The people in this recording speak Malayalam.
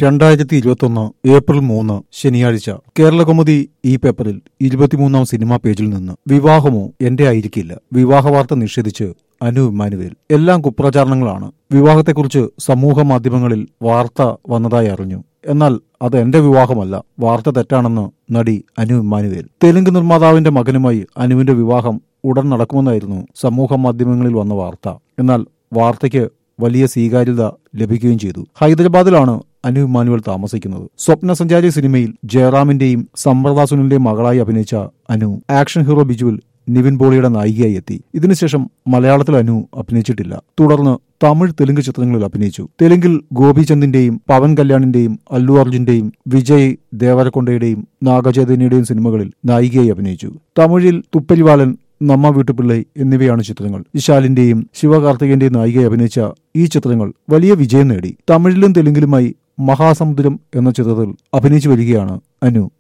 രണ്ടായിരത്തി ഇരുപത്തൊന്ന് ഏപ്രിൽ മൂന്ന് ശനിയാഴ്ച കേരളകൗമുദി ഈ പേപ്പറിൽ ഇരുപത്തിമൂന്നാം സിനിമാ പേജിൽ നിന്ന് വിവാഹമോ എന്റെ ആയിരിക്കില്ല വിവാഹ വാർത്ത നിഷേധിച്ച് അനു ഇമ്മാനുവേൽ എല്ലാം കുപ്രചാരണങ്ങളാണ് വിവാഹത്തെക്കുറിച്ച് സമൂഹ മാധ്യമങ്ങളിൽ വാർത്ത വന്നതായി അറിഞ്ഞു എന്നാൽ അത് എന്റെ വിവാഹമല്ല വാർത്ത തെറ്റാണെന്ന് നടി അനു ഇമ്മാനുവേൽ തെലുങ്ക് നിർമ്മാതാവിന്റെ മകനുമായി അനുവിന്റെ വിവാഹം ഉടൻ നടക്കുമെന്നായിരുന്നു സമൂഹ മാധ്യമങ്ങളിൽ വന്ന വാർത്ത എന്നാൽ വാർത്തയ്ക്ക് വലിയ സ്വീകാര്യത ലഭിക്കുകയും ചെയ്തു ഹൈദരാബാദിലാണ് അനു ഇമ്മാനുവൽ താമസിക്കുന്നത് സ്വപ്നസഞ്ചാരി സിനിമയിൽ ജയറാമിന്റെയും സമ്പ്രദാ സുനിന്റെയും മകളായി അഭിനയിച്ച അനു ആക്ഷൻ ഹീറോ ബിജുവിൽ നിവിൻ പോളിയുടെ നായികയായി എത്തി ഇതിനുശേഷം മലയാളത്തിൽ അനു അഭിനയിച്ചിട്ടില്ല തുടർന്ന് തമിഴ് തെലുങ്ക് ചിത്രങ്ങളിൽ അഭിനയിച്ചു തെലുങ്കിൽ ഗോപിചന്ദിന്റെയും പവൻ കല്യാണിന്റെയും അല്ലു അർജുന്റെയും വിജയ് ദേവരക്കൊണ്ടയുടെയും നാഗചൈതന്യയുടെയും സിനിമകളിൽ നായികയായി അഭിനയിച്ചു തമിഴിൽ തുപ്പലിവാലൻ നമ്മ വീട്ടുപിള്ളൈ എന്നിവയാണ് ചിത്രങ്ങൾ വിശാലിന്റെയും ശിവകാർത്തികന്റെയും നായികയായി അഭിനയിച്ച ഈ ചിത്രങ്ങൾ വലിയ വിജയം നേടി തമിഴിലും തെലുങ്കിലുമായി മഹാസമുദ്രം എന്ന ചിത്രത്തിൽ അഭിനയിച്ചു വരികയാണ് അനു